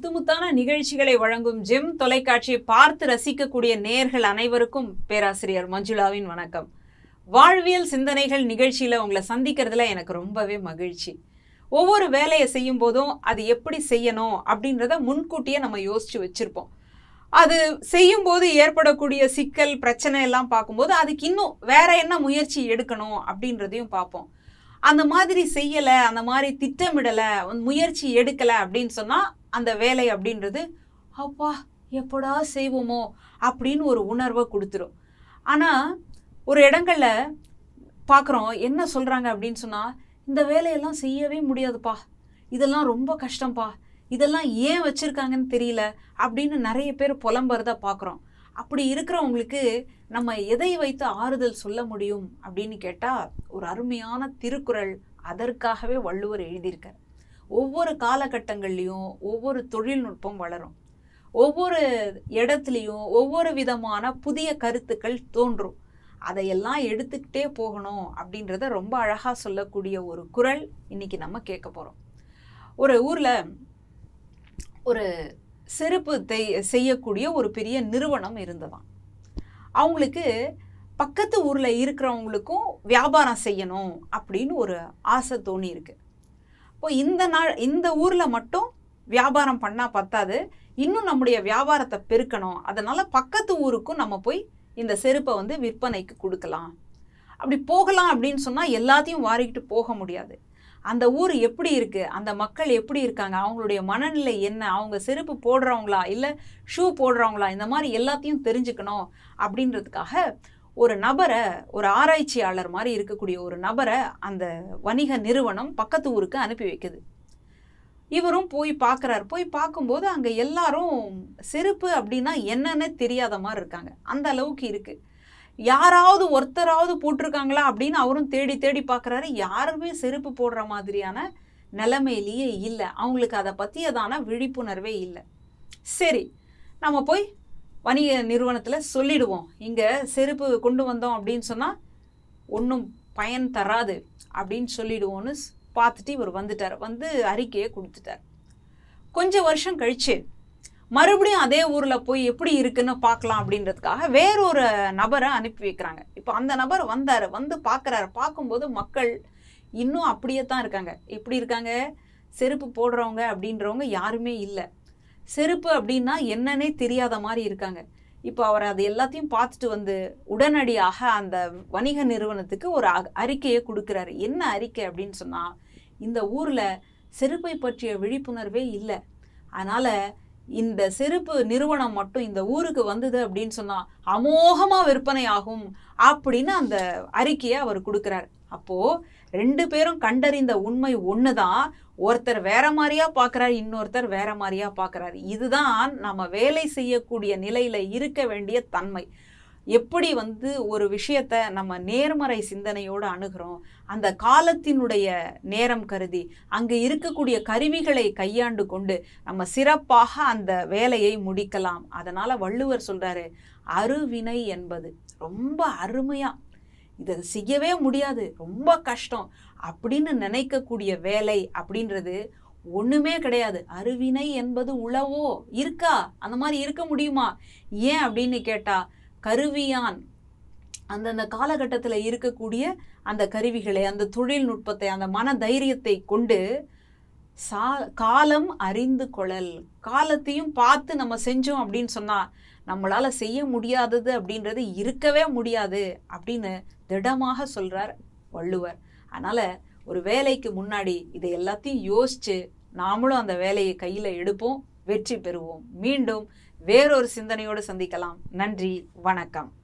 முத்து முத்தான நிகழ்ச்சிகளை வழங்கும் ஜெம் தொலைக்காட்சியை பார்த்து ரசிக்கக்கூடிய நேர்கள் அனைவருக்கும் பேராசிரியர் மஞ்சுளாவின் வணக்கம் வாழ்வியல் சிந்தனைகள் நிகழ்ச்சியில உங்களை சந்திக்கிறதுல எனக்கு ரொம்பவே மகிழ்ச்சி ஒவ்வொரு வேலையை செய்யும் போதும் அது எப்படி செய்யணும் அப்படின்றத முன்கூட்டியே நம்ம யோசிச்சு வச்சிருப்போம் அது செய்யும்போது ஏற்படக்கூடிய சிக்கல் பிரச்சனை எல்லாம் பார்க்கும்போது அதுக்கு இன்னும் வேற என்ன முயற்சி எடுக்கணும் அப்படின்றதையும் பார்ப்போம் அந்த மாதிரி செய்யலை அந்த மாதிரி திட்டமிடலை முயற்சி எடுக்கலை அப்படின்னு சொன்னால் அந்த வேலை அப்படின்றது அப்பா எப்படா செய்வோமோ அப்படின்னு ஒரு உணர்வை கொடுத்துரும் ஆனால் ஒரு இடங்கள்ல பார்க்குறோம் என்ன சொல்கிறாங்க அப்படின்னு சொன்னால் இந்த வேலையெல்லாம் செய்யவே முடியாதுப்பா இதெல்லாம் ரொம்ப கஷ்டம்ப்பா இதெல்லாம் ஏன் வச்சுருக்காங்கன்னு தெரியல அப்படின்னு நிறைய பேர் புலம்புறத பார்க்குறோம் அப்படி இருக்கிறவங்களுக்கு நம்ம எதை வைத்து ஆறுதல் சொல்ல முடியும் அப்படின்னு கேட்டால் ஒரு அருமையான திருக்குறள் அதற்காகவே வள்ளுவர் எழுதியிருக்கார் ஒவ்வொரு காலகட்டங்கள்லையும் ஒவ்வொரு தொழில்நுட்பம் வளரும் ஒவ்வொரு இடத்துலையும் ஒவ்வொரு விதமான புதிய கருத்துக்கள் தோன்றும் அதையெல்லாம் எடுத்துக்கிட்டே போகணும் அப்படின்றத ரொம்ப அழகாக சொல்லக்கூடிய ஒரு குரல் இன்னைக்கு நம்ம கேட்க போகிறோம் ஒரு ஊரில் ஒரு செருப்பு தெய் செய்யக்கூடிய ஒரு பெரிய நிறுவனம் இருந்ததாம் அவங்களுக்கு பக்கத்து ஊரில் இருக்கிறவங்களுக்கும் வியாபாரம் செய்யணும் அப்படின்னு ஒரு ஆசை தோணி இருக்கு இப்போ இந்த நாள் இந்த ஊரில் மட்டும் வியாபாரம் பண்ணால் பத்தாது இன்னும் நம்முடைய வியாபாரத்தை பெருக்கணும் அதனால் பக்கத்து ஊருக்கும் நம்ம போய் இந்த செருப்பை வந்து விற்பனைக்கு கொடுக்கலாம் அப்படி போகலாம் அப்படின்னு சொன்னால் எல்லாத்தையும் வாரிக்கிட்டு போக முடியாது அந்த ஊர் எப்படி இருக்குது அந்த மக்கள் எப்படி இருக்காங்க அவங்களுடைய மனநிலை என்ன அவங்க செருப்பு போடுறவங்களா இல்லை ஷூ போடுறவங்களா இந்த மாதிரி எல்லாத்தையும் தெரிஞ்சுக்கணும் அப்படின்றதுக்காக ஒரு நபரை ஒரு ஆராய்ச்சியாளர் மாதிரி இருக்கக்கூடிய ஒரு நபரை அந்த வணிக நிறுவனம் பக்கத்து ஊருக்கு அனுப்பி வைக்குது இவரும் போய் பார்க்குறாரு போய் பார்க்கும்போது அங்கே எல்லாரும் செருப்பு அப்படின்னா என்னன்னே தெரியாத மாதிரி இருக்காங்க அந்த அளவுக்கு இருக்குது யாராவது ஒருத்தராவது போட்டிருக்காங்களா அப்படின்னு அவரும் தேடி தேடி பார்க்குறாரு யாருமே செருப்பு போடுற மாதிரியான நிலைமையிலேயே இல்லை அவங்களுக்கு அதை பற்றியதான விழிப்புணர்வே இல்லை சரி நம்ம போய் வணிக நிறுவனத்தில் சொல்லிடுவோம் இங்கே செருப்பு கொண்டு வந்தோம் அப்படின்னு சொன்னால் ஒன்றும் பயன் தராது அப்படின்னு சொல்லிடுவோன்னு பார்த்துட்டு இவர் வந்துட்டார் வந்து அறிக்கையை கொடுத்துட்டார் கொஞ்சம் வருஷம் கழிச்சு மறுபடியும் அதே ஊரில் போய் எப்படி இருக்குன்னு பார்க்கலாம் அப்படின்றதுக்காக வேறொரு நபரை அனுப்பி வைக்கிறாங்க இப்போ அந்த நபர் வந்தார் வந்து பார்க்குறாரு பார்க்கும்போது மக்கள் இன்னும் அப்படியே தான் இருக்காங்க எப்படி இருக்காங்க செருப்பு போடுறவங்க அப்படின்றவங்க யாருமே இல்லை செருப்பு அப்படின்னா என்னன்னே தெரியாத மாதிரி இருக்காங்க இப்போ அவர் அது எல்லாத்தையும் பார்த்துட்டு வந்து உடனடியாக அந்த வணிக நிறுவனத்துக்கு ஒரு அறிக்கையை கொடுக்குறாரு என்ன அறிக்கை அப்படின்னு சொன்னால் இந்த ஊரில் செருப்பை பற்றிய விழிப்புணர்வே இல்லை அதனால் இந்த செருப்பு நிறுவனம் மட்டும் இந்த ஊருக்கு வந்தது அப்படின்னு சொன்னால் அமோகமாக விற்பனை ஆகும் அப்படின்னு அந்த அறிக்கையை அவர் கொடுக்குறாரு அப்போது ரெண்டு பேரும் கண்டறிந்த உண்மை ஒன்று தான் ஒருத்தர் வேற மாதிரியா பார்க்குறாரு இன்னொருத்தர் வேற மாதிரியா பார்க்குறாரு இதுதான் நம்ம வேலை செய்யக்கூடிய நிலையில் இருக்க வேண்டிய தன்மை எப்படி வந்து ஒரு விஷயத்த நம்ம நேர்மறை சிந்தனையோடு அணுகிறோம் அந்த காலத்தினுடைய நேரம் கருதி அங்கே இருக்கக்கூடிய கருவிகளை கையாண்டு கொண்டு நம்ம சிறப்பாக அந்த வேலையை முடிக்கலாம் அதனால் வள்ளுவர் சொல்கிறாரு அருவினை என்பது ரொம்ப அருமையாக இதை செய்யவே முடியாது ரொம்ப கஷ்டம் அப்படின்னு நினைக்கக்கூடிய வேலை அப்படின்றது ஒன்றுமே கிடையாது அருவினை என்பது உளவோ இருக்கா அந்த மாதிரி இருக்க முடியுமா ஏன் அப்படின்னு கேட்டால் கருவியான் அந்தந்த காலகட்டத்தில் இருக்கக்கூடிய அந்த கருவிகளை அந்த தொழில்நுட்பத்தை அந்த மன தைரியத்தை கொண்டு சா காலம் அறிந்து கொள்ளல் காலத்தையும் பார்த்து நம்ம செஞ்சோம் அப்படின்னு சொன்னால் நம்மளால் செய்ய முடியாதது அப்படின்றது இருக்கவே முடியாது அப்படின்னு திடமாக சொல்கிறார் வள்ளுவர் அதனால் ஒரு வேலைக்கு முன்னாடி இதை எல்லாத்தையும் யோசித்து நாமளும் அந்த வேலையை கையில் எடுப்போம் வெற்றி பெறுவோம் மீண்டும் வேறொரு சிந்தனையோடு சந்திக்கலாம் நன்றி வணக்கம்